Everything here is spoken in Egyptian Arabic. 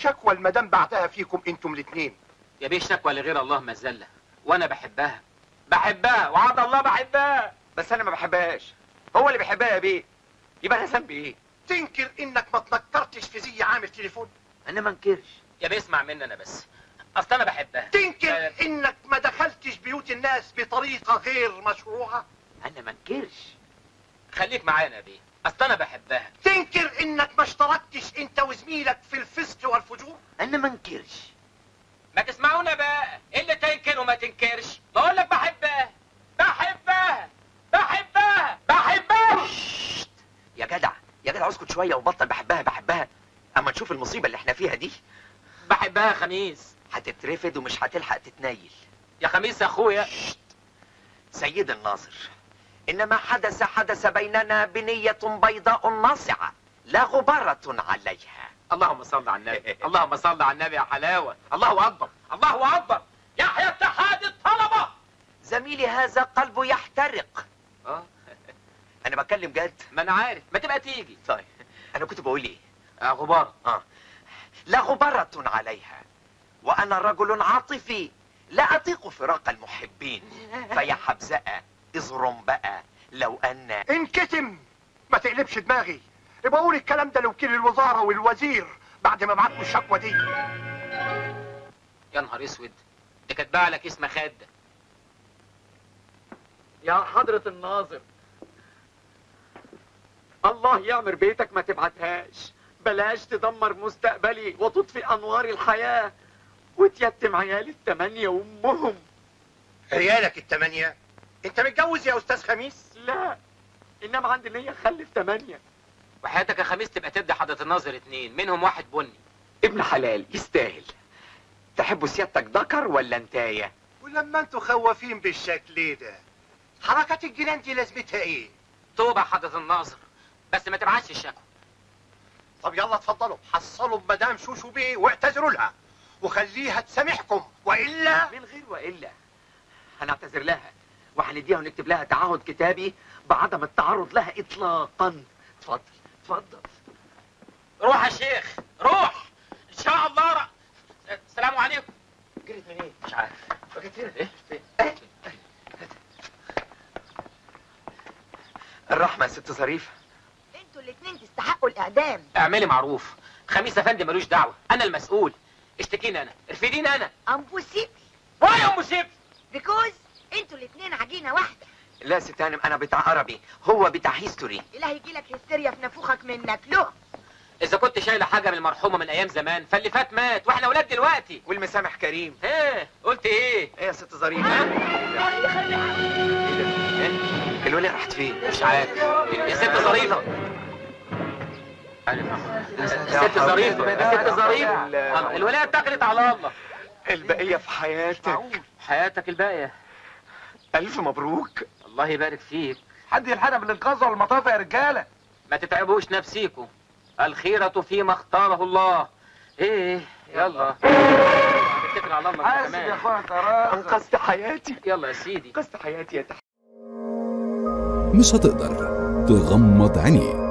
شكوى المدام بعتها فيكم انتم الاتنين يا بيه شكوى لغير الله مزلة وانا بحبها بحبها وعد الله بحبها بس انا ما بحبهاش هو اللي بيحبها يا بيه يبقى انا ذنبي ايه تنكر انك ما تنكرتش في زي عامل تليفون انا ما انكرش يا بيه اسمع مني انا بس اصل انا بحبها تنكر آه. انك ما دخلتش بيوت الناس بطريقة غير مشروعة انا ما انكرش خليك معانا يا بيه اصل انا بحبها تنكر انك ما اشتركتش انت وزميلك في الفسق والفجور انا ما انكرش ما تسمعونا بقى إيه اللي تنكر وما تنكرش بقول لك بحبها بحبها بحبها بحبها شت. يا جدع يا جدع اسكت شويه وبطل بحبها بحبها اما نشوف المصيبه اللي احنا فيها دي بحبها يا خميس هتترفد ومش هتلحق تتنيل يا خميس يا اخويا سيد الناظر انما حدث حدث بيننا بنيه بيضاء ناصعه لا غباره عليها اللهم صل على النبي اللهم صل على النبي يا حلاوه الله اكبر الله اكبر يحيى اتحاد الطلبه زميلي هذا قلبه يحترق اه انا بتكلم جد ما انا عارف ما تبقى تيجي طيب انا كنت بقول ايه آه غبار اه لا غبرة عليها وانا رجل عاطفي لا اطيق فراق المحبين فيا حبزقة اظرم بقى لو ان انكتم ما تقلبش دماغي يبقى قول الكلام ده لوكيل الوزارة والوزير بعد ما بعتوا الشكوى دي يا نهار اسود دي كاتبه على كيس مخده يا حضرة الناظر الله يعمر بيتك ما تبعتهاش بلاش تدمر مستقبلي وتطفي انوار الحياة وتيتم عيالي التمانية وامهم عيالك التمانية انت متجوز يا استاذ خميس لا انما عندي نية اخلف تمانية وحياتك يا خميس تبقى تدي حضرة الناظر اتنين منهم واحد بني ابن حلال يستاهل تحبوا سيادتك ذكر ولا انتايه ولما انتوا خوافين بالشكل ده حركات الجيران دي لازمتها ايه توبة حضرة الناظر بس ما تبعتش الشكوى طب يلا اتفضلوا حصلوا بمدام شوشو بيه واعتذروا لها وخليها تسامحكم والا من غير والا هنعتذر لها وهنديها ونكتب لها تعهد كتابي بعدم التعرض لها اطلاقا اتفضل اتفضل روح يا شيخ روح ان شاء الله ر... السلام عليكم جريت منين مش عارف بقيت هنا ايه إيه؟ الرحمة يا ست ظريفة انتوا الاتنين تستحقوا الاعدام اعملي معروف خميس افندي ملوش دعوة انا المسؤول اشتكيني انا ارفديني انا امبوسيبل واي يا ام سيف بيكوز انتوا الاتنين عجينه واحده لا يا ست هانم انا بتاع عربي هو بتاع هيستوري اله يجيلك هستيريا في نافوخك منك له اذا كنت شايله حاجه من المرحومه من ايام زمان فاللي فات مات واحنا اولاد دلوقتي والمسامح كريم ايه قلت ايه ايه يا ست ظريفة ايه ده إيه؟ الولية راحت فين مش عارف يا ست ظريفه يا ست ظريفه يا ست ظريفه الله، الولايه اتكلت على الله البقية في حياتك حياتك الباقيه الف مبروك الله يبارك فيك حد يلحقنا بالانقاذ والمطاف يا رجاله ما تتعبوش نفسيكم الخيرة فيما اختاره الله ايه يلا اتكل على الله انت حاسب يا كمان اخويا ترى انقذت حياتي يلا يا سيدي انقذت حياتي يا تحت مش هتقدر تغمض عينيك